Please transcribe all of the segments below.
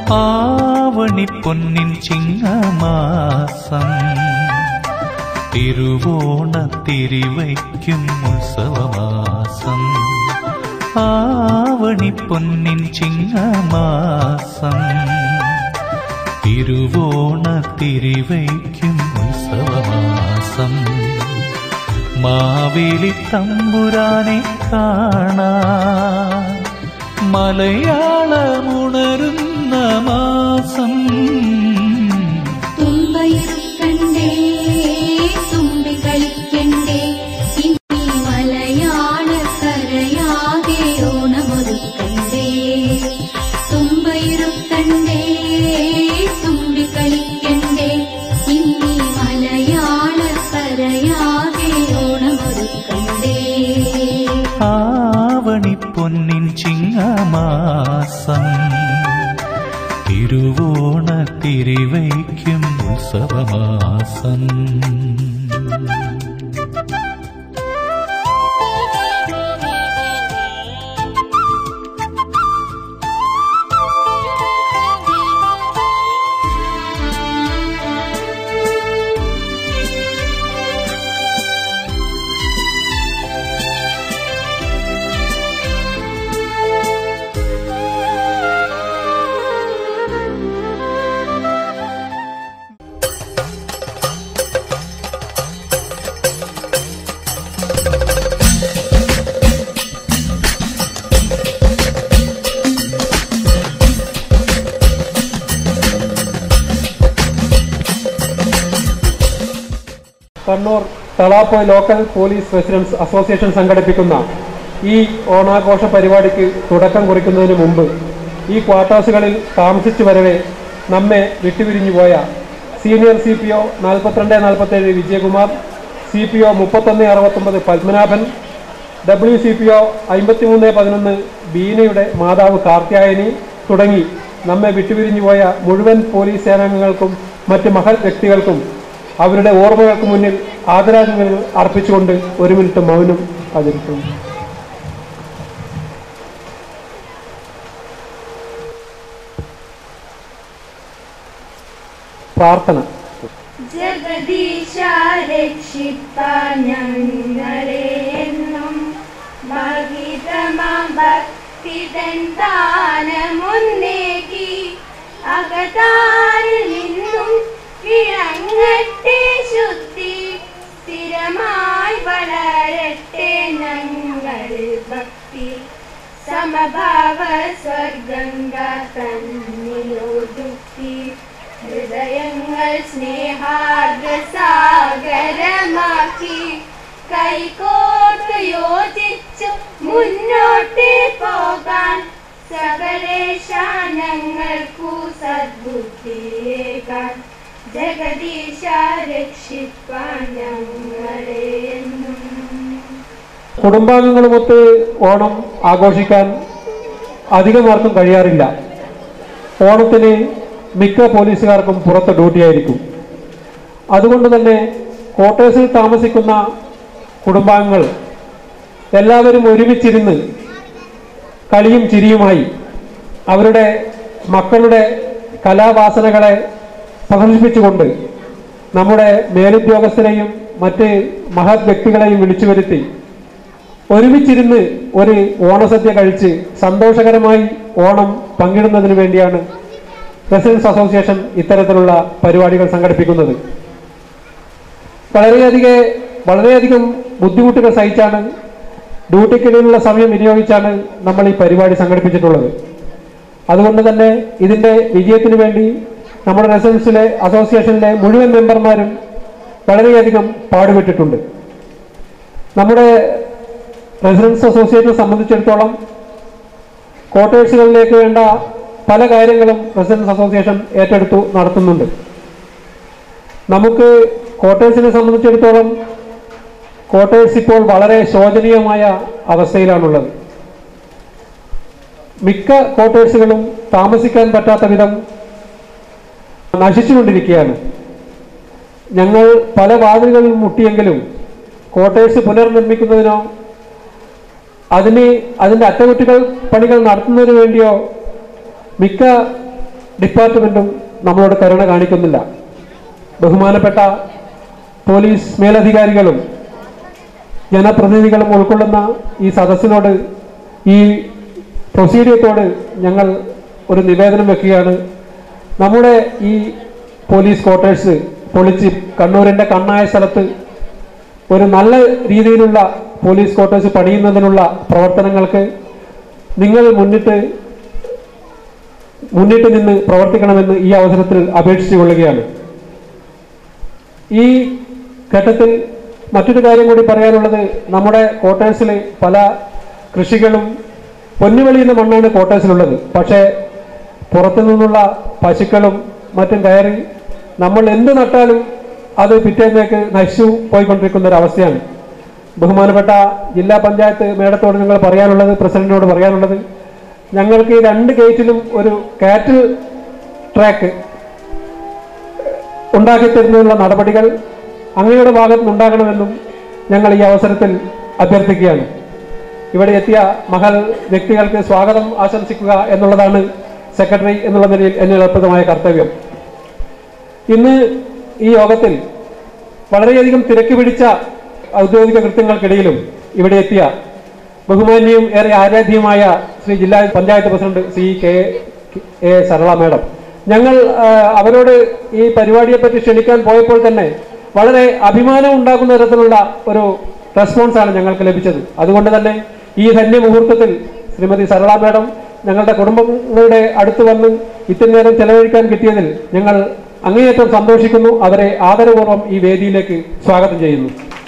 ആവണി പൊന്നിൻ ചിങ്ങമാസം തിരുവോണ തിരിവയ്ക്കും ഉത്സവമാസം ആവണി പൊന്നിൻ ചിങ്ങമാസം തിരുവോണ തിരിവയ്ക്കും ഉത്സവമാസം മാവേലി തമ്പുരാനെ കാണാൻ മലയാളമുണരുന്ന മാസം തുമ്പയിരുക്കണ്ടേ തുമ്പി കളിക്കണ്ടേ ഇനി മലയാള കരയാകെ ഓണമൊരുക്കണ്ടേ തുമ്പയിരുക്കണ്ടേ തുമ്പി കളിക്കണ്ടേ ഇനി മലയാള കരയാകെ ഓണമൊരുക്കണ്ടേ ആവണി പൊന്നിൻ ചിങ്ങമാസം തിരുവോണ തിരിവയ്ക്കും ഉത്സവമാസം Kannur Thalap local police residence association സംഘടിപ്പിക്കുന്ന ഈ ഓണാഘോഷ പരിപാടിക്ക് തുടക്കം കുറിക്കുന്നതിന് മുമ്പ് ഈ ക്വാർട്ടേഴ്സുകളിൽ താമസിച്ചു വരവെ നമ്മെ വിട്ടുപിരിഞ്ഞു പോയ സീനിയർ സി പി ഒ നാൽപ്പത്തിരണ്ട് നാൽപ്പത്തേഴ് വിജയകുമാർ സി പി ഒ മുപ്പത്തൊന്ന് അറുപത്തൊമ്പത് Padmanabhan W C P O അമ്പത്തിമൂന്ന് പതിനൊന്ന് ബീനയുടെ മാതാവ് കാർത്യായനി തുടങ്ങി നമ്മെ വിട്ടുപിരിഞ്ഞു പോയ മുഴുവൻ പോലീസ് സേനാംഗങ്ങൾക്കും മറ്റ് മഹത് വ്യക്തികൾക്കും അവരുടെ ഓർമ്മകൾക്ക് മുന്നിൽ ആദരാഞ്ജലികൾ അർപ്പിച്ചുകൊണ്ട് ഒരു മിനിറ്റ് മൗനം ആചരിക്കുന്നു പ്രാർത്ഥന ജഗദീശ രക്ഷിപ്പ ഞങ്ങളെ എന്നും ഭഗിതമാം ഭക്തിതൻ ദാനമുന്നേകി അകതാരിൽ നിന്നും വിളങ്ങട്ടെ ശുദ്ധി സ്ഥിരമായി വളരട്ടെ ഞങ്ങളിൽ ഭക്തി സമഭാവ സ്വർഗംഗ തന്നിലൊതുക്കി ഹൃദയങ്ങൾ സ്നേഹാർദ്രസാഗരമാക്കി കൈകോർത്ത് യോജിച്ചു മുന്നോട്ട് പോകാൻ സകലേശ ഞങ്ങൾക്കു സദ്ബുദ്ധിയേകാൻ ജഗദീശ രക്ഷിപ്പാൻ ഞങ്ങളെ എന്നും കുടുംബാംഗങ്ങളുമൊത്ത് ഓണം ആഘോഷിക്കാൻ അധികമാർക്കും കഴിയാറില്ല ഓണത്തിന് മിക്ക പോലീസുകാർക്കും പുറത്ത് ഡ്യൂട്ടിയായിരിക്കും അതുകൊണ്ട് തന്നെ ക്വാർട്ടേഴ്സിൽ താമസിക്കുന്ന കുടുംബാംഗങ്ങൾ എല്ലാവരും ഒരുമിച്ചിരുന്ന് കളിയും ചിരിയുമായി അവരുടെ മക്കളുടെ കലാവാസനകളെ പ്രദർശിപ്പിച്ചുകൊണ്ട് നമ്മുടെ മേലുദ്യോഗസ്ഥരെയും മറ്റ് മഹത് വ്യക്തികളെയും വിളിച്ചു വരുത്തി ഒരുമിച്ചിരുന്ന് ഒരു ഓണസദ്യ കഴിച്ച് സന്തോഷകരമായി ഓണം പങ്കിടുന്നതിന് വേണ്ടിയാണ് റെസിഡൻസ് അസോസിയേഷൻ ഇത്തരത്തിലുള്ള പരിപാടികൾ സംഘടിപ്പിക്കുന്നത് വളരെയധികം വളരെയധികം ബുദ്ധിമുട്ടുകൾ സഹിച്ചാണ് ഡ്യൂട്ടിക്കിടയിലുള്ള സമയം വിനിയോഗിച്ചാണ് നമ്മൾ ഈ പരിപാടി സംഘടിപ്പിച്ചിട്ടുള്ളത് അതുകൊണ്ട് തന്നെ ഇതിൻ്റെ വിജയത്തിന് വേണ്ടി നമ്മുടെ റെസിഡൻസിലെ അസോസിയേഷനിലെ മുഴുവൻ മെമ്പർമാരും വളരെയധികം പാടുപെട്ടിട്ടുണ്ട് നമ്മുടെ റെസിഡൻസ് അസോസിയേഷനെ സംബന്ധിച്ചിടത്തോളം ക്വാർട്ടേഴ്സുകളിലേക്ക് വേണ്ട പല കാര്യങ്ങളും റെസിഡൻസ് അസോസിയേഷൻ ഏറ്റെടുത്തു നടത്തുന്നുണ്ട് നമുക്ക് ക്വാർട്ടേഴ്സിനെ സംബന്ധിച്ചിടത്തോളം ക്വാർട്ടേഴ്സ് ഇപ്പോൾ വളരെ ശോചനീയമായ അവസ്ഥയിലാണുള്ളത് മിക്ക ക്വാർട്ടേഴ്സുകളും താമസിക്കാൻ പറ്റാത്ത വിധം നശിച്ചുകൊണ്ടിരിക്കുകയാണ് ഞങ്ങൾ പല വാതിലുകളിൽ മുട്ടിയെങ്കിലും ക്വാർട്ടേഴ്സ് പുനർനിർമ്മിക്കുന്നതിനോ അതിന് അതിൻ്റെ അറ്റകുറ്റകൾ പണികൾ നടത്തുന്നതിന് വേണ്ടിയോ മിക്ക ഡിപ്പാർട്ട്മെന്റും നമ്മളോട് കരുണ കാണിക്കുന്നില്ല ബഹുമാനപ്പെട്ട പോലീസ് മേലധികാരികളും ജനപ്രതിനിധികളും ഉൾക്കൊള്ളുന്ന ഈ സദസ്സിനോട് ഈ പ്രൊസീഡിയത്തോട് ഞങ്ങൾ ഒരു നിവേദനം വെക്കുകയാണ് നമ്മുടെ ഈ പോലീസ് ക്വാർട്ടേഴ്സ് പൊളിച്ച് കണ്ണൂരിൻ്റെ കണ്ണായ സ്ഥലത്ത് ഒരു നല്ല രീതിയിലുള്ള പോലീസ് ക്വാർട്ടേഴ്സ് പണിയുന്നതിനുള്ള പ്രവർത്തനങ്ങൾക്ക് നിങ്ങൾ മുന്നിട്ട് മുന്നിട്ട് നിന്ന് പ്രവർത്തിക്കണമെന്ന് ഈ അവസരത്തിൽ അപേക്ഷിച്ചു കൊള്ളുകയാണ് ഈ ഘട്ടത്തിൽ മറ്റൊരു കാര്യം കൂടി പറയാനുള്ളത് നമ്മുടെ ക്വാർട്ടേഴ്സിൽ പല കൃഷികളും പൊന്നുവെളിയുന്ന മണ്ണാണ് ക്വാർട്ടേഴ്സിലുള്ളത് പക്ഷേ പുറത്തു നിന്നുള്ള പശുക്കളും മറ്റും കയറി നമ്മൾ എന്ത് നട്ടാലും അത് പിറ്റേന്നേക്ക് നശിച്ചു പോയിക്കൊണ്ടിരിക്കുന്ന ഒരു അവസ്ഥയാണ് ബഹുമാനപ്പെട്ട ജില്ലാ പഞ്ചായത്ത് മേഡത്തോട് നിങ്ങൾ പറയാനുള്ളത് പ്രസിഡന്റിനോട് പറയാനുള്ളത് ഞങ്ങൾക്ക് ഈ രണ്ട് ഗേറ്റിലും ഒരു കാറ്റിൽ ട്രാക്ക് ഉണ്ടാക്കി തരുന്നതിനുള്ള നടപടികൾ അങ്ങയുടെ ഭാഗത്ത് നിന്നുണ്ടാകണമെന്നും ഞങ്ങൾ ഈ അവസരത്തിൽ അഭ്യർത്ഥിക്കുകയാണ് ഇവിടെ എത്തിയ മഹൽ വ്യക്തികൾക്ക് സ്വാഗതം ആശംസിക്കുക എന്നുള്ളതാണ് സെക്രട്ടറി എന്നുള്ള നിലയിൽ എന്നെ ഏർപ്പെടുമായ കർത്തവ്യം ഇന്ന് ഈ യോഗത്തിൽ വളരെയധികം തിരക്ക് പിടിച്ച ഔദ്യോഗിക കൃത്യങ്ങൾക്കിടയിലും ഇവിടെ എത്തിയ ബഹുമാന്യവും ഏറെ ആരാധ്യമായ ശ്രീ ജില്ലാ panchayat president C K A Sarala madam ഞങ്ങൾ ആ, അവരോട് ഈ പരിപാടിയെപ്പറ്റി ക്ഷണിക്കാൻ പോയപ്പോൾ തന്നെ വളരെ അഭിമാനം ഉണ്ടാക്കുന്ന തരത്തിലുള്ള ഒരു റെസ്പോൺസാണ് ഞങ്ങൾക്ക് ലഭിച്ചത് അതുകൊണ്ട് തന്നെ ഈ ധന്യ മുഹൂർത്തത്തിൽ ശ്രീമതി സരള മേഡം ഞങ്ങളുടെ കുടുംബങ്ങളുടെ അടുത്ത് വന്ന് ഇത്തിരി നേരം ചെലവഴിക്കാൻ കിട്ടിയതിൽ ഞങ്ങൾ അങ്ങേയറ്റം സന്തോഷിക്കുന്നു അവരെ ആദരപൂർവ്വം ഈ വേദിയിലേക്ക് സ്വാഗതം ചെയ്യുന്നു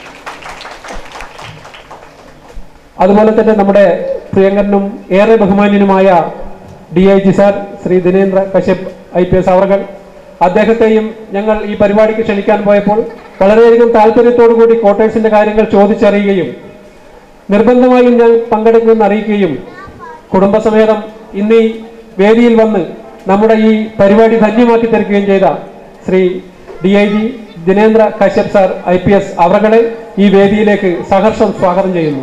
അതുപോലെ തന്നെ നമ്മുടെ പ്രിയങ്കരനും ഏറെ ബഹുമാന്യനുമായ D I G sir Shri Dinendra Kashyap I P S അവർകൾ അദ്ദേഹത്തെയും ഞങ്ങൾ ഈ പരിപാടിക്ക് ക്ഷണിക്കാൻ പോയപ്പോൾ വളരെയധികം താല്പര്യത്തോടു കൂടി ക്വാർട്ടേഴ്സിന്റെ കാര്യങ്ങൾ ചോദിച്ചറിയുകയും നിർബന്ധമായും ഞാൻ പങ്കെടുക്കുമെന്ന് അറിയിക്കുകയും കുടുംബസമേതം ഇന്ന് ഈ വേദിയിൽ വന്ന് നമ്മുടെ ഈ പരിപാടി ധന്യമാക്കി തീർക്കുകയും ചെയ്ത Shri D I G Dinendra Kashyap sir I P S അവരുടെ ഈ വേദിയിലേക്ക് സഹർഷം സ്വാഗതം ചെയ്യുന്നു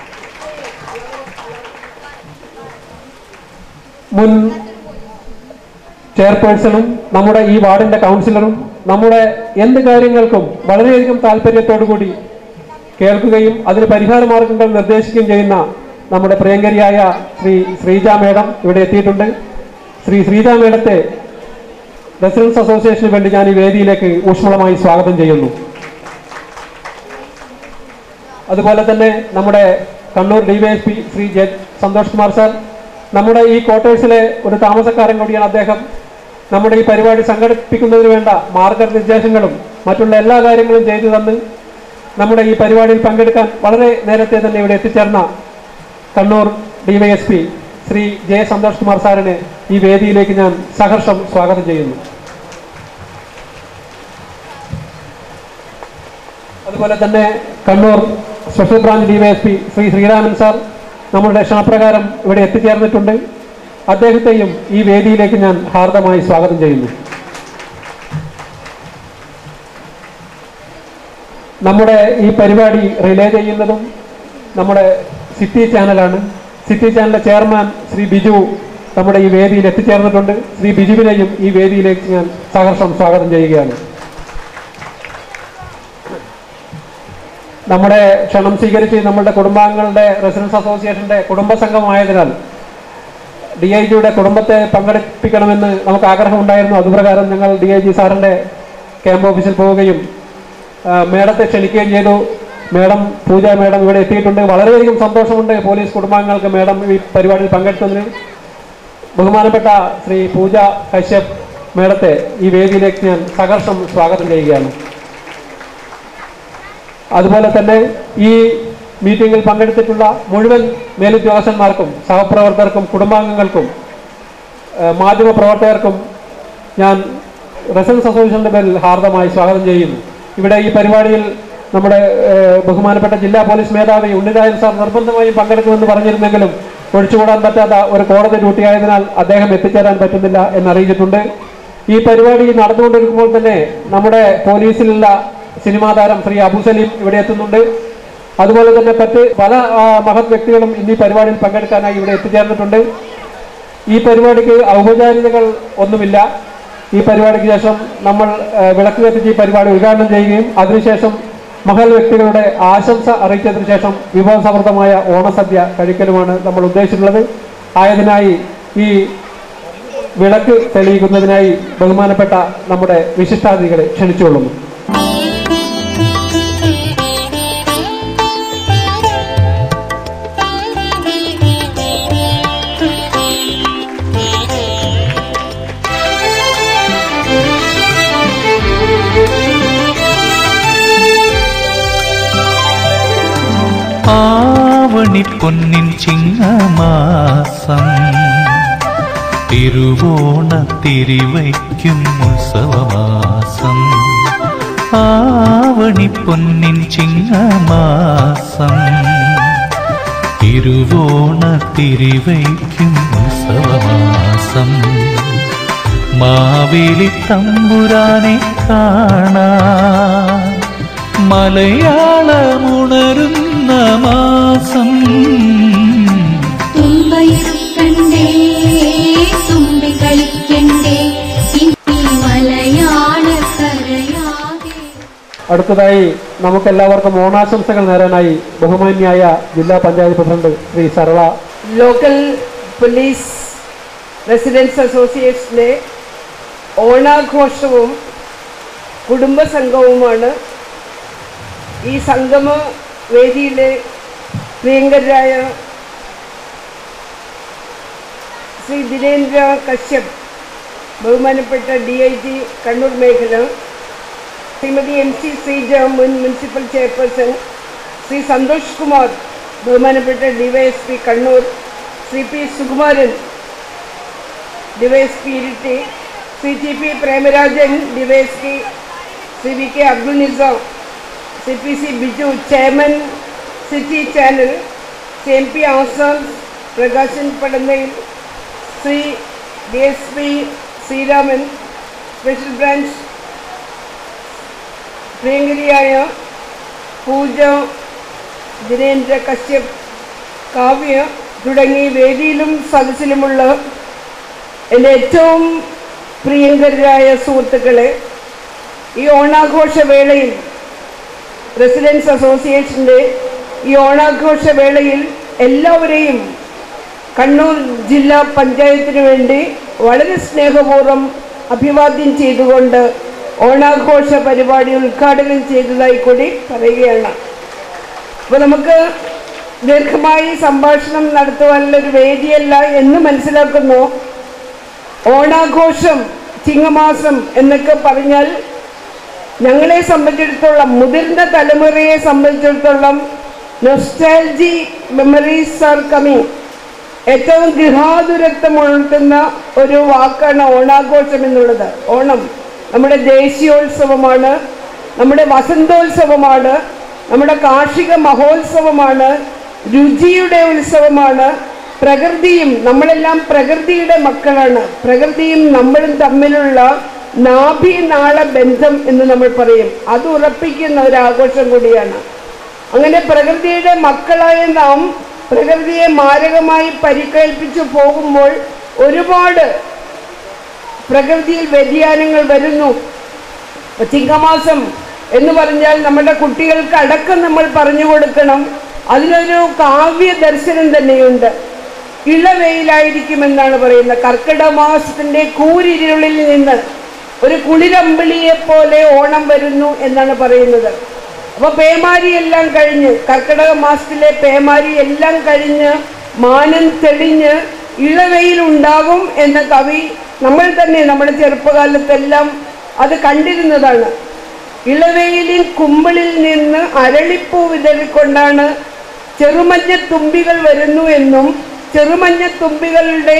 മുൻ ചെയർപേഴ്സണും നമ്മുടെ ഈ വാർഡിന്റെ കൗൺസിലറും നമ്മുടെ എന്ത് കാര്യങ്ങൾക്കും വളരെയധികം താല്പര്യത്തോടു കൂടി കേൾക്കുകയും അതിന് പരിഹാര മാർഗങ്ങൾ നിർദ്ദേശിക്കുകയും ചെയ്യുന്ന നമ്മുടെ പ്രിയങ്കരിയായ ശ്രീ ശ്രീജ മേഡം ഇവിടെ എത്തിയിട്ടുണ്ട് ശ്രീ ശ്രീജ മേഡത്തെ റെസിഡൻസ് അസോസിയേഷന് വേണ്ടി ഞാൻ ഈ വേദിയിലേക്ക് ഊഷ്മളമായി സ്വാഗതം ചെയ്യുന്നു അതുപോലെ തന്നെ നമ്മുടെ Kannur DYSP Shri J Santhosh Kumar sir നമ്മുടെ ഈ ക്വാർട്ടേഴ്സിലെ ഒരു താമസക്കാരൻ കൂടിയാണ് അദ്ദേഹം നമ്മുടെ ഈ പരിപാടി സംഘടിപ്പിക്കുന്നതിന് വേണ്ട മാർഗനിർദ്ദേശങ്ങളും മറ്റുള്ള എല്ലാ കാര്യങ്ങളും ചെയ്തു തന്ന് നമ്മുടെ ഈ പരിപാടിയിൽ പങ്കെടുക്കാൻ വളരെ നേരത്തെ തന്നെ ഇവിടെ എത്തിച്ചേർന്ന കണ്ണൂർ ഡിവൈഎസ്പി ശ്രീ ജെ സന്തോഷ് കുമാർ സാറിനെ ഈ വേദിയിലേക്ക് ഞാൻ സഹർഷം സ്വാഗതം ചെയ്യുന്നു അതുപോലെ തന്നെ Kannur special branch DYSP Shri Sreeraman sir നമ്മളുടെ ക്ഷണപ്രകാരം ഇവിടെ എത്തിച്ചേർന്നിട്ടുണ്ട് അദ്ദേഹത്തെയും ഈ വേദിയിലേക്ക് ഞാൻ ഹാർദമായി സ്വാഗതം ചെയ്യുന്നു നമ്മുടെ ഈ പരിപാടി റിലേ ചെയ്യുന്നതും നമ്മുടെ സിറ്റി ചാനലാണ് സിറ്റി ചാനലിലെ ചെയർമാൻ ശ്രീ ബിജു നമ്മുടെ ഈ വേദിയിൽ എത്തിച്ചേർന്നിട്ടുണ്ട് ശ്രീ ബിജുവിനെയും ഈ വേദിയിലേക്ക് ഞാൻ സഹർഷം സ്വാഗതം ചെയ്യുകയാണ് നമ്മുടെ ക്ഷണം സ്വീകരിച്ച് നമ്മുടെ കുടുംബാംഗങ്ങളുടെ റെസിഡൻസ് അസോസിയേഷന്റെ കുടുംബസംഘമായതിനാൽ ഡി ഐ ജിയുടെ കുടുംബത്തെ പങ്കെടുപ്പിക്കണമെന്ന് നമുക്ക് ആഗ്രഹമുണ്ടായിരുന്നു അതുപ്രകാരം ഞങ്ങൾ ഡി ഐ ജി സാറിന്റെ ക്യാമ്പ് ഓഫീസിൽ പോവുകയും ആ, മേഡത്തെ ക്ഷണിക്കുകയും ചെയ്തു മേഡം പൂജ മേഡം ഇവിടെ എത്തിയിട്ടുണ്ട് വളരെയധികം സന്തോഷമുണ്ട് പോലീസ് കുടുംബാംഗങ്ങൾക്ക് മേഡം ഈ പരിപാടിയിൽ പങ്കെടുത്തതിന് ബഹുമാനപ്പെട്ട ശ്രീ പൂജ കശ്യപ് മേഡത്തെ ഈ വേദിയിലേക്ക് ഞാൻ സഹർഷം സ്വാഗതം ചെയ്യുകയാണ് അതുപോലെ തന്നെ ഈ മീറ്റിംഗിൽ പങ്കെടുത്തിട്ടുള്ള മുഴുവൻ മേലുദ്യോഗസ്ഥന്മാർക്കും സഹപ്രവർത്തകർക്കും കുടുംബാംഗങ്ങൾക്കും ഏഹ് മാധ്യമ പ്രവർത്തകർക്കും ഞാൻ റെസിഡൻസ് അസോസിയേഷന്റെ പേരിൽ ഹാർദമായി സ്വാഗതം ചെയ്യുന്നു ഇവിടെ ഈ പരിപാടിയിൽ നമ്മുടെ ഏഹ് ബഹുമാനപ്പെട്ട ജില്ലാ പോലീസ് മേധാവി ഉണ്ണിരാജൻ സാർ നിർബന്ധമായും പങ്കെടുക്കുമെന്ന് പറഞ്ഞിരുന്നെങ്കിലും ഒഴിച്ചുകൂടാൻ പറ്റാത്ത ഒരു കോടതി ഡ്യൂട്ടി ആയതിനാൽ അദ്ദേഹം എത്തിച്ചേരാൻ പറ്റുന്നില്ല എന്നറിയിച്ചിട്ടുണ്ട് ഈ പരിപാടി നടന്നുകൊണ്ടിരിക്കുമ്പോൾ തന്നെ നമ്മുടെ പോലീസിലുള്ള സിനിമാ താരം ശ്രീ അബു സലീം ഇവിടെ എത്തുന്നുണ്ട് അതുപോലെ തന്നെ മറ്റ് പല ആ, മഹത് വ്യക്തികളും ഇന്ന് ഈ പരിപാടിയിൽ പങ്കെടുക്കാനായി ഇവിടെ എത്തിച്ചേർന്നിട്ടുണ്ട് ഈ പരിപാടിക്ക് ഔപചാരികതകൾ ഒന്നുമില്ല ഈ പരിപാടിക്ക് ശേഷം നമ്മൾ ഏഹ്, വിളക്ക് കത്തിച്ച് ഈ പരിപാടി ഉദ്ഘാടനം ചെയ്യുകയും അതിനുശേഷം മഹൽ വ്യക്തികളുടെ ആശംസ അറിയിച്ചതിനു ശേഷം വിഭവസമൃദ്ധമായ ഓണസദ്യ കഴിക്കലുമാണ് നമ്മൾ ഉദ്ദേശിച്ചിട്ടുള്ളത് ആയതിനായി ഈ വിളക്ക് തെളിയിക്കുന്നതിനായി ബഹുമാനപ്പെട്ട നമ്മുടെ വിശിഷ്ടാതിഥികളെ ക്ഷണിച്ചുകൊള്ളുന്നു ആവണി പൊന്നിൻ ചിങ്ങമാസം തിരുവോണ തിരിവയ്ക്കും ഉത്സവമാസം ആവണി പൊന്നിൻ ചിങ്ങമാസം തിരുവോണ തിരിവയ്ക്കും ഉത്സവമാസം മാവേലി തമ്പുരാനെ കാണാൻ മലയാളമുണരുന്ന മാസം തുമ്പയിരുക്കണ്ടേ തുമ്പി കളിക്കണ്ടേ ഇനി മലയാളക്കരയാകെ അടുത്തതായി നമുക്കെല്ലാവർക്കും ഓണാശംസകൾ നേരാനായി ബഹുമാന്യായ ജില്ലാ പഞ്ചായത്ത് പ്രസിഡന്റ് ശ്രീ സർവ ലോക്കൽ പോലീസ് റെസിഡൻസ് അസോസിയേഷന്റെ ഓണാഘോഷവും കുടുംബസംഘവുമാണ് ഈ സംഗമ വേദിയിലെ പ്രിയങ്കരായ ശ്രീ ദിനേന്ദ്ര കശ്യപ് ബഹുമാനപ്പെട്ട ഡി ഐ ജി കണ്ണൂർ മേഖല ശ്രീമതി എം സി ശ്രീജ മുൻ മുനിസിപ്പൽ ചെയർപേഴ്സൺ ശ്രീ സന്തോഷ് കുമാർ ബഹുമാനപ്പെട്ട DYSP Kannur Shri P Sukumaran DYSP Iritty Shri T P Premarajan DYSP Shri V K Abdul Nizam Shri P C Biju chairman city channel Shri M P Asam Prakashan Padannayil Shri D S P Sreeraman special branch പ്രിയങ്കരിയായ പൂജ ദിനേന്ദ്ര കശ്യപ് കാവ്യ തുടങ്ങി വേദിയിലും സദസ്സിലുമുള്ള എൻ്റെ ഏറ്റവും പ്രിയങ്കരായ സുഹൃത്തുക്കളെ ഈ ഓണാഘോഷ വേളയിൽ റെസിഡൻസ് അസോസിയേഷൻ്റെ ഈ ഓണാഘോഷ വേളയിൽ എല്ലാവരെയും കണ്ണൂർ ജില്ലാ പഞ്ചായത്തിന് വേണ്ടി വളരെ സ്നേഹപൂർവ്വം അഭിവാദ്യം ചെയ്തുകൊണ്ട് ഓണാഘോഷ പരിപാടി ഉദ്ഘാടനം ചെയ്തതായി കൂടി പറയുകയാണ് അപ്പോൾ നമുക്ക് ദീർഘമായി സംഭാഷണം നടത്തുവാനുള്ള ഒരു വേദിയല്ല എന്ന് മനസ്സിലാക്കുന്നു ഓണാഘോഷം ചിങ്ങമാസം എന്നൊക്കെ പറഞ്ഞാൽ ഞങ്ങളെ സംബന്ധിച്ചിടത്തോളം മുതിർന്ന തലമുറയെ സംബന്ധിച്ചിടത്തോളം നൊസ്റ്റാലജി മെമ്മറീസ് ആർ കമ്മിങ് ഏറ്റവും ഗൃഹാതുരത്വം ഉണർത്തുന്ന ഒരു വാക്കാണ് ഓണാഘോഷം എന്നുള്ളത് ഓണം നമ്മുടെ ദേശീയോത്സവമാണ് നമ്മുടെ വസന്തോത്സവമാണ് നമ്മുടെ കാർഷിക മഹോത്സവമാണ് രുചിയുടെ ഉത്സവമാണ് പ്രകൃതിയും നമ്മളെല്ലാം പ്രകൃതിയുടെ മക്കളാണ് പ്രകൃതിയും നമ്മളും തമ്മിലുള്ള നാഭി നാള ബന്ധം എന്ന് നമ്മൾ പറയും അത് ഉറപ്പിക്കുന്ന ഒരു ആഘോഷം കൂടിയാണ് അങ്ങനെ പ്രകൃതിയുടെ മക്കളായ നാം പ്രകൃതിയെ മാരകമായി പരിക്കേൽപ്പിച്ചു പോകുമ്പോൾ ഒരുപാട് പ്രകൃതിയിൽ വ്യതിയാനങ്ങൾ വരുന്നു ചിങ്ങമാസം എന്ന് പറഞ്ഞാൽ നമ്മുടെ കുട്ടികൾക്ക് അടക്കം നമ്മൾ പറഞ്ഞു കൊടുക്കണം അതിനൊരു കാവ്യ ദർശനം തന്നെയുണ്ട് ഇളവെയിലായിരിക്കുമെന്നാണ് പറയുന്നത് കർക്കിടക മാസത്തിന്റെ കൂരിരുളിൽ നിന്ന് ഒരു കുളിരമ്പിളിയെ പോലെ ഓണം വരുന്നു എന്നാണ് പറയുന്നത് അപ്പൊ പേമാരി എല്ലാം കഴിഞ്ഞ് കർക്കിടക മാസത്തിലെ പേമാരി എല്ലാം കഴിഞ്ഞ് മാനം തെളിഞ്ഞ് ഇളവെയിൽ ഉണ്ടാകും എന്ന കവി നമ്മൾ തന്നെ നമ്മുടെ ചെറുപ്പകാലത്തെല്ലാം അത് കണ്ടിരുന്നതാണ് ഇളവെയിലിൻ കുമ്പിളിൽ നിന്ന് അരളിപ്പൂ വിതറിക്കൊണ്ടാണ് ചെറുമഞ്ഞ തുമ്പികൾ വരുന്നു എന്നും ചെറുമഞ്ഞ തുമ്പികളുടെ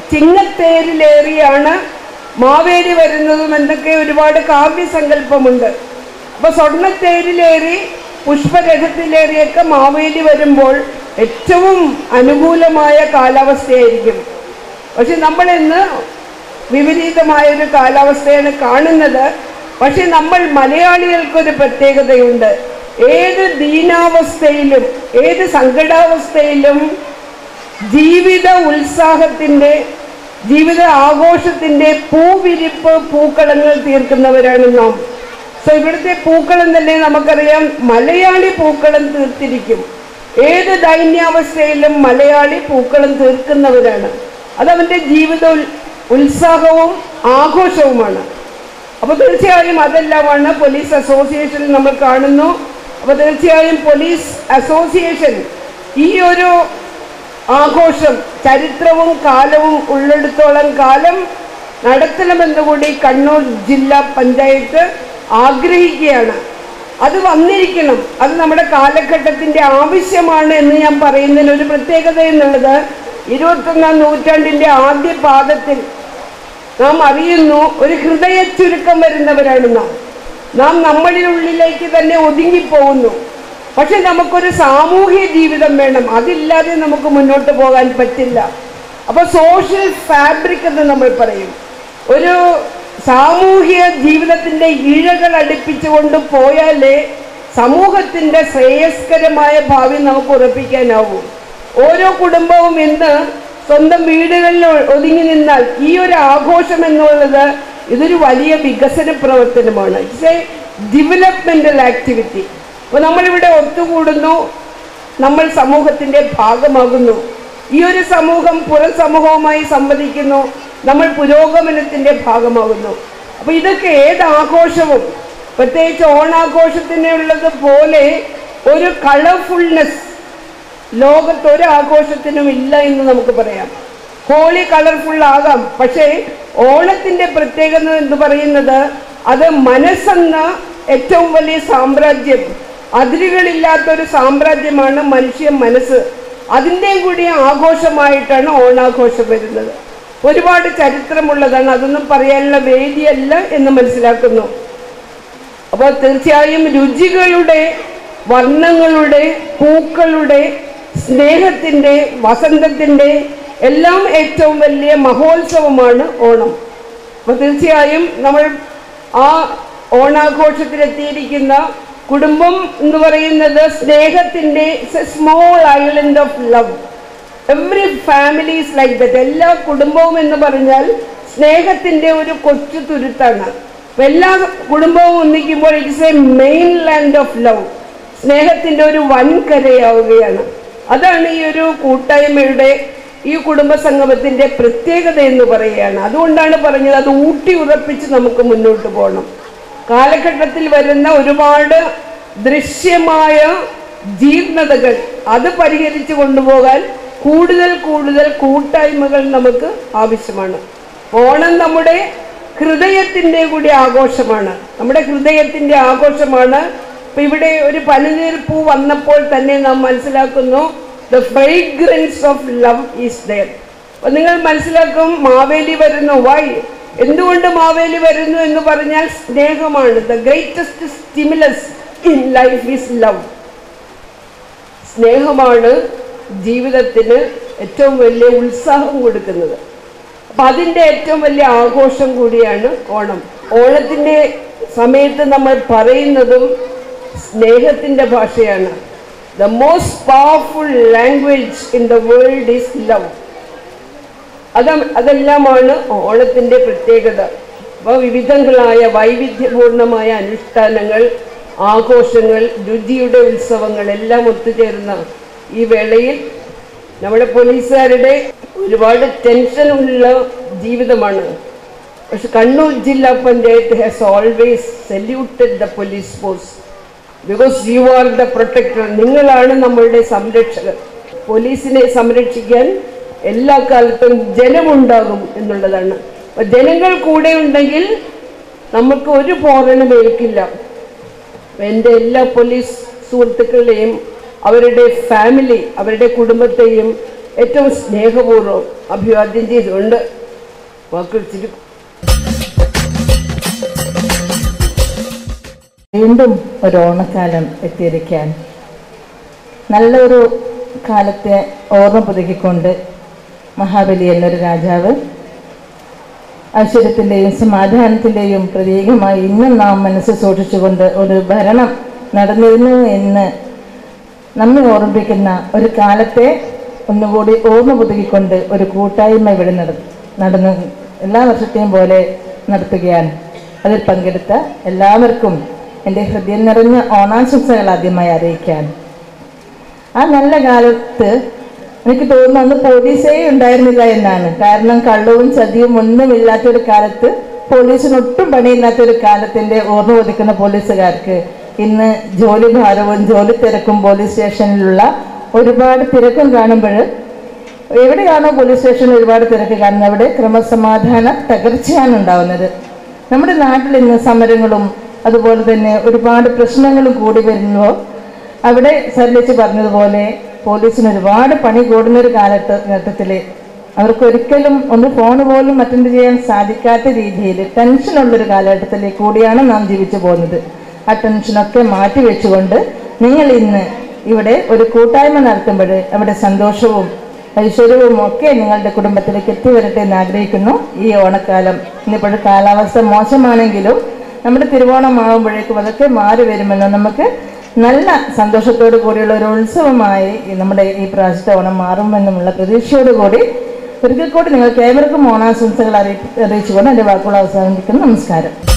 ചിങ്ങത്തേരിലേറിയാണ് മാവേലി വരുന്നതും എന്നൊക്കെ ഒരുപാട് കാവ്യസങ്കല്പമുണ്ട് അപ്പൊ സ്വർണ്ണത്തേരിലേറി പുഷ്പരഥത്തിലേറിയൊക്കെ മാവേലി വരുമ്പോൾ ഏറ്റവും അനുകൂലമായ കാലാവസ്ഥയായിരിക്കും പക്ഷെ നമ്മൾ ഇന്ന് വിപരീതമായ ഒരു കാലാവസ്ഥയാണ് കാണുന്നത് പക്ഷെ നമ്മൾ മലയാളികൾക്കൊരു പ്രത്യേകതയുണ്ട് ഏത് ദീനാവസ്ഥയിലും ഏത് സങ്കടാവസ്ഥയിലും ജീവിത ഉത്സാഹത്തിൻ്റെ ജീവിത ആഘോഷത്തിന്റെ പൂവിരിപ്പ് പൂക്കളങ്ങൾ തീർക്കുന്നവരാണ് നാം സോ ഇവിടുത്തെ പൂക്കളം തന്നെ നമുക്കറിയാം മലയാളി പൂക്കളം തീർത്തിരിക്കും ഏത് ദൈന്യാവസ്ഥയിലും മലയാളി പൂക്കളം തീർക്കുന്നവരാണ് അതവന്റെ ജീവിത ഉൽ- ഉത്സാഹവും ആഘോഷവുമാണ് അപ്പോൾ തീർച്ചയായും അതെല്ലാമാണ് പോലീസ് അസോസിയേഷനിൽ നമ്മൾ കാണുന്നു അപ്പോൾ തീർച്ചയായും പോലീസ് അസോസിയേഷൻ ഈ ഒരു ആഘോഷം ചരിത്രവും കാലവും ഉള്ളിടത്തോളം കാലം നടത്തണമെന്നുകൂടി കണ്ണൂർ ജില്ലാ പഞ്ചായത്ത് ആഗ്രഹിക്കുകയാണ് അത് വന്നിരിക്കണം അത് നമ്മുടെ കാലഘട്ടത്തിന്റെ ആവശ്യമാണ് എന്ന് ഞാൻ പറയുന്നതിന് ഒരു പ്രത്യേകത എന്നുള്ളത് ഇരുപത്തൊന്നാം നൂറ്റാണ്ടിന്റെ ആദ്യ പാദത്തിൽ നാം അറിയുന്നു ഒരു ഹൃദയ ചുരുക്കം വരുന്നവരാണ് നാം നാം നമ്മളിനുള്ളിലേക്ക് തന്നെ ഒതുങ്ങിപ്പോകുന്നു പക്ഷെ നമുക്കൊരു സാമൂഹ്യ ജീവിതം വേണം അതില്ലാതെ നമുക്ക് മുന്നോട്ട് പോകാൻ പറ്റില്ല അപ്പൊ സോഷ്യൽ ഫാബ്രിക് എന്ന് നമ്മൾ പറയും ഒരു സാമൂഹ്യ ജീവിതത്തിന്റെ ഇഴകൾ അടുപ്പിച്ചുകൊണ്ട് പോയാലേ സമൂഹത്തിന്റെ ശ്രേയസ്കരമായ ഭാവി നമുക്ക് ഉറപ്പിക്കാനാവൂ ഓരോ കുടുംബവും ഇന്ന് സ്വന്തം വീടുകളിൽ ഒ- ഒതുങ്ങി നിന്നാൽ ഈ ഒരു ആഘോഷം എന്നുള്ളത് ഇതൊരു വലിയ വികസന പ്രവർത്തനമാണ് ഇറ്റ്സ് എ ഡെവലപ്മെന്റൽ ആക്ടിവിറ്റി അപ്പോൾ നമ്മളിവിടെ ഒത്തുകൂടുന്നു നമ്മൾ സമൂഹത്തിന്റെ ഭാഗമാകുന്നു ഈ ഒരു സമൂഹം പുറം സമൂഹവുമായി സംവദിക്കുന്നു നമ്മൾ പുരോഗമനത്തിന്റെ ഭാഗമാകുന്നു അപ്പൊ ഇതൊക്കെ ഏത് ആഘോഷവും പ്രത്യേകിച്ച് ഓണാഘോഷത്തിനുള്ളത് പോലെ ഒരു കളർഫുൾനെസ് ലോകത്ത് ഒരു ആഘോഷത്തിനും ഇല്ല എന്ന് നമുക്ക് പറയാം ഹോളി കളർഫുൾ ആകാം പക്ഷേ ഓണത്തിന്റെ പ്രത്യേകത എന്ന് പറയുന്നത് അത് മനസ്സെന്ന ഏറ്റവും വലിയ സാമ്രാജ്യം അതിരുകളില്ലാത്തൊരു സാമ്രാജ്യമാണ് മനുഷ്യ മനസ്സ് അതിൻ്റെയും കൂടി ആഘോഷമായിട്ടാണ് ഓണാഘോഷം വരുന്നത് ഒരുപാട് ചരിത്രമുള്ളതാണ് അതൊന്നും പറയാനുള്ള വേദിയല്ല എന്ന് മനസ്സിലാക്കുന്നു അപ്പോൾ തീർച്ചയായും രുചികളുടെ വർണ്ണങ്ങളുടെ പൂക്കളുടെ സ്നേഹത്തിൻ്റെ വസന്തത്തിൻ്റെ എല്ലാം ഏറ്റവും വലിയ മഹോത്സവമാണ് ഓണം അപ്പോൾ തീർച്ചയായും നമ്മൾ ആ ഓണാഘോഷത്തിലെത്തിയിരിക്കുന്ന കുടുംബം എന്ന് പറയുന്നത് സ്നേഹത്തിൻ്റെ small island of love every family is like that എല്ലാ കുടുംബവും എന്ന് പറഞ്ഞാൽ സ്നേഹത്തിൻ്റെ ഒരു കൊച്ചു തുരുത്താണ് അപ്പൊ എല്ലാ കുടുംബവും ഒന്നിക്കുമ്പോൾ it's a mainland of love സ്നേഹത്തിൻ്റെ ഒരു വൻകരയാവുകയാണ് അതാണ് ഈ ഒരു കൂട്ടായ്മയുടെ ഈ കുടുംബ സംഗമത്തിന്റെ പ്രത്യേകത എന്ന് പറയുകയാണ് അതുകൊണ്ടാണ് പറഞ്ഞത് അത് ഊട്ടി ഉറപ്പിച്ച് നമുക്ക് മുന്നോട്ട് പോകണം കാലഘട്ടത്തിൽ വരുന്ന ഒരുപാട് ദൃശ്യമായ ജീർണതകൾ അത് പരിഹരിച്ചു കൊണ്ടുപോകാൻ കൂടുതൽ കൂടുതൽ കൂട്ടായ്മകൾ നമുക്ക് ആവശ്യമാണ് ഓണം നമ്മുടെ ഹൃദയത്തിൻ്റെ കൂടി ആഘോഷമാണ് നമ്മുടെ ഹൃദയത്തിൻ്റെ ആഘോഷമാണ് ഇപ്പൊ ഇവിടെ ഒരു പനിനീർ പൂ വന്നപ്പോൾ തന്നെ നാം മനസ്സിലാക്കുന്നു the fragrance of love is there അപ്പൊ നിങ്ങൾ മനസ്സിലാക്കും മാവേലി വരുന്നു വൈ എന്തുകൊണ്ട് മാവേലി വരുന്നു എന്ന് പറഞ്ഞാൽ സ്നേഹമാണ് the greatest stimulus in life is love സ്നേഹമാണ് ജീവിതത്തിന് ഏറ്റവും വലിയ ഉത്സാഹം കൊടുക്കുന്നത് അപ്പൊ അതിൻ്റെ ഏറ്റവും വലിയ ആഘോഷം കൂടിയാണ് ഓണം ഓണത്തിൻ്റെ സമയത്ത് നമ്മൾ പറയുന്നതും സ്നേഹത്തിൻ്റെ ഭാഷയാണ് the most powerful language in the world is love അത് അതെല്ലാമാണ് ഓണത്തിൻ്റെ പ്രത്യേകത അപ്പോൾ വിവിധങ്ങളായ വൈവിധ്യപൂർണമായ അനുഷ്ഠാനങ്ങൾ ആഘോഷങ്ങൾ രുചിയുടെ ഉത്സവങ്ങൾ എല്ലാം ഒത്തുചേർന്ന ഈ വേളയിൽ നമ്മുടെ പോലീസുകാരുടെ ഒരുപാട് ടെൻഷനുള്ള ജീവിതമാണ് പക്ഷെ കണ്ണൂർ ജില്ലാ panchayat has always saluted the police force because you are the protector നിങ്ങളാണ് നമ്മളുടെ സംരക്ഷകർ പോലീസിനെ സംരക്ഷിക്കാൻ എല്ലാ കാലത്തും ജനമുണ്ടാകും എന്നുള്ളതാണ് അപ്പൊ ജനങ്ങൾ കൂടെ ഉണ്ടെങ്കിൽ നമുക്ക് ഒരു പോറലും ഏൽക്കില്ല എൻ്റെ എല്ലാ പോലീസ് സുഹൃത്തുക്കളെയും അവരുടെ ഫാമിലി അവരുടെ കുടുംബത്തെയും ഏറ്റവും സ്നേഹപൂർവ്വം അഭിവാദ്യം ചെയ്തുകൊണ്ട് വാക്കുകൾ ചുരുക്കും വീണ്ടും ഒരു ഓണക്കാലം എത്തിയിരിക്കാൻ നല്ലൊരു കാലത്തെ ഓർമ്മ പുതുക്കിക്കൊണ്ട് മഹാബലി എന്നൊരു രാജാവ് ഐശ്വര്യത്തിൻ്റെയും സമാധാനത്തിൻ്റെയും പ്രതീകമായി ഇന്നും നാം മനസ്സിൽ സൂക്ഷിച്ചുകൊണ്ട് ഒരു ഭരണം നടന്നിരുന്നു എന്ന് നമ്മെ ഓർമ്മിപ്പിക്കുന്ന ഒരു കാലത്തെ ഒന്നുകൂടി ഓർമ്മ പുതുക്കിക്കൊണ്ട് ഒരു കൂട്ടായ്മ ഇവിടെ നട നടന്നു എല്ലാ വർഷത്തെയും പോലെ നടത്തുകയാണ് അതിൽ പങ്കെടുത്ത എല്ലാവർക്കും എൻ്റെ ഹൃദയം നിറഞ്ഞ ഓണാശംസകൾ ആദ്യമായി അറിയിക്കാൻ ആ നല്ല കാലത്ത് എനിക്ക് തോന്നുന്നു അന്ന് പോലീസേ ഉണ്ടായിരുന്നില്ല എന്നാണ് കാരണം കള്ളവും ചതിയും ഒന്നുമില്ലാത്തൊരു കാലത്ത് പോലീസിന് ഒട്ടും പണിയില്ലാത്ത ഒരു കാലത്തിന്റെ ഓർമ്മ ഒതുക്കുന്ന പോലീസുകാർക്ക് ഇന്ന് ജോലി ഭാരവും ജോലി തിരക്കും പോലീസ് സ്റ്റേഷനിലുള്ള ഒരുപാട് തിരക്കും കാണുമ്പോൾ എവിടെയാണോ പോലീസ് സ്റ്റേഷനിൽ ഒരുപാട് തിരക്ക് കാണുന്നത് അവിടെ ക്രമസമാധാന തകർച്ചയാണ് ഉണ്ടാവുന്നത് നമ്മുടെ നാട്ടിൽ ഇന്ന് സമരങ്ങളും അതുപോലെ തന്നെ ഒരുപാട് പ്രശ്നങ്ങളും കൂടി വരുമ്പോൾ അവിടെ സരളിച്ച് പറഞ്ഞതുപോലെ പോലീസിന് ഒരുപാട് പണി കൂടുന്ന ഒരു കാലത്ത് ഘട്ടത്തിൽ അവർക്ക് ഒരിക്കലും ഒന്ന് ഫോൺ പോലും അറ്റൻഡ് ചെയ്യാൻ സാധിക്കാത്ത രീതിയിൽ ടെൻഷനുള്ളൊരു കാലഘട്ടത്തിലേക്ക് കൂടിയാണ് നാം ജീവിച്ചു പോകുന്നത് ആ ടെൻഷനൊക്കെ മാറ്റി വെച്ചുകൊണ്ട് നിങ്ങൾ ഇന്ന് ഇവിടെ ഒരു കൂട്ടായ്മ നടത്തുമ്പോൾ അവിടെ സന്തോഷവും ഐശ്വര്യവും ഒക്കെ നിങ്ങളുടെ കുടുംബത്തിലേക്ക് എത്തിവരട്ടെ എന്ന് ആഗ്രഹിക്കുന്നു ഈ ഓണക്കാലം ഇന്നിപ്പോഴും കാലാവസ്ഥ മോശമാണെങ്കിലും നമ്മുടെ തിരുവോണമാകുമ്പോഴേക്കും അതൊക്കെ മാറി വരുമെന്ന് നമുക്ക് നല്ല സന്തോഷത്തോടു കൂടിയുള്ള ഒരു ഉത്സവമായി ഈ നമ്മുടെ ഈ പ്രാവശ്യത്തെ ഓണം മാറുമെന്നുമുള്ള പ്രതീക്ഷയോടുകൂടി ഒരിക്കൽ കൂടി നിങ്ങൾക്ക് ഏവർക്കും ഓണാശംസകൾ അറിയി അറിയിച്ചുകൊണ്ട് എൻ്റെ വാക്കുകൾ അവസാനിപ്പിക്കുന്നു നമസ്കാരം